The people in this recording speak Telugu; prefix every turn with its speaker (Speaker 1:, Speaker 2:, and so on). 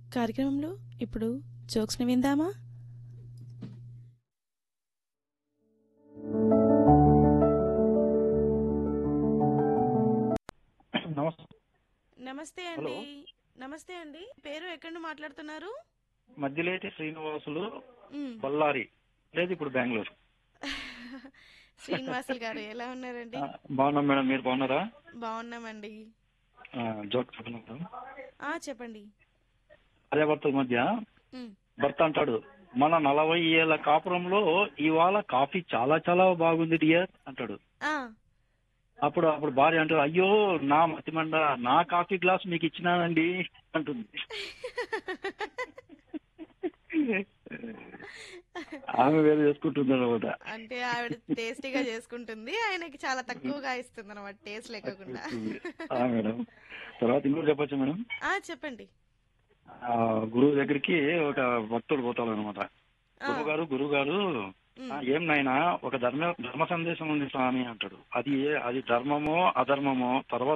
Speaker 1: కార్యక్రమంలో ఇప్పుడు జోక్స్ని విందామా
Speaker 2: నమస్తే
Speaker 1: నమస్తే అండి నమస్తే అండి పేరు ఎక్కడి నుండి మాట్లాడుతున్నారు
Speaker 2: మధ్యలేటి శ్రీనివాసులు
Speaker 1: మ్.
Speaker 2: బళ్ళారి లేదు ఇప్పుడు బెంగళూరు
Speaker 1: శ్రీనివాసులు గారు ఎలా ఉన్నారండి
Speaker 2: ఆ, బాగున్నాం మేడం మీరు బాగున్నారా
Speaker 1: బాగున్నామండి
Speaker 2: ఆ, జోక్ చెప్పండి మేడం
Speaker 1: ఆ చెప్పండి
Speaker 2: అదే భర్తల మధ్య
Speaker 1: మ్.
Speaker 2: భర్త అంటాడు మన నలభై ఏళ్ళ కాపురంలో ఇవాళ కాఫీ చాలా చాలా బాగుంది డియర్ అంటాడు
Speaker 1: ఆ
Speaker 2: అప్పుడు అప్పుడు భార్య అంటాడు అయ్యో నా మతిమండ నా కాఫీ గ్లాస్ మీకు ఇచ్చినానండి అంటుంది ఆమె వేరు చేసుకుంటుంది అనమాట
Speaker 1: అంటే ఆవిడ టేస్టీగా చేసుకుంటుంది ఆయనకి చాలా తక్కువగా ఇస్తుంది అనమాట టేస్ట్ లేకుండా
Speaker 2: మేడం తర్వాత ఇంకోటి చెప్పొచ్చు మేడం
Speaker 1: ఆ చెప్పండి
Speaker 2: ఆ గురువు దగ్గరికి ఒక భక్తుడు పోతాడు అనమాట
Speaker 1: ఆ,
Speaker 2: గురువు గారు గురువు గారు
Speaker 1: మ్.
Speaker 2: "ఆ, ఏం నాయనా ఒక ధర్మ ధర్మ సందేశం ఉంది స్వామి అంటాడు అది ఏ- అది ధర్మమో అధర్మమో తర్వాత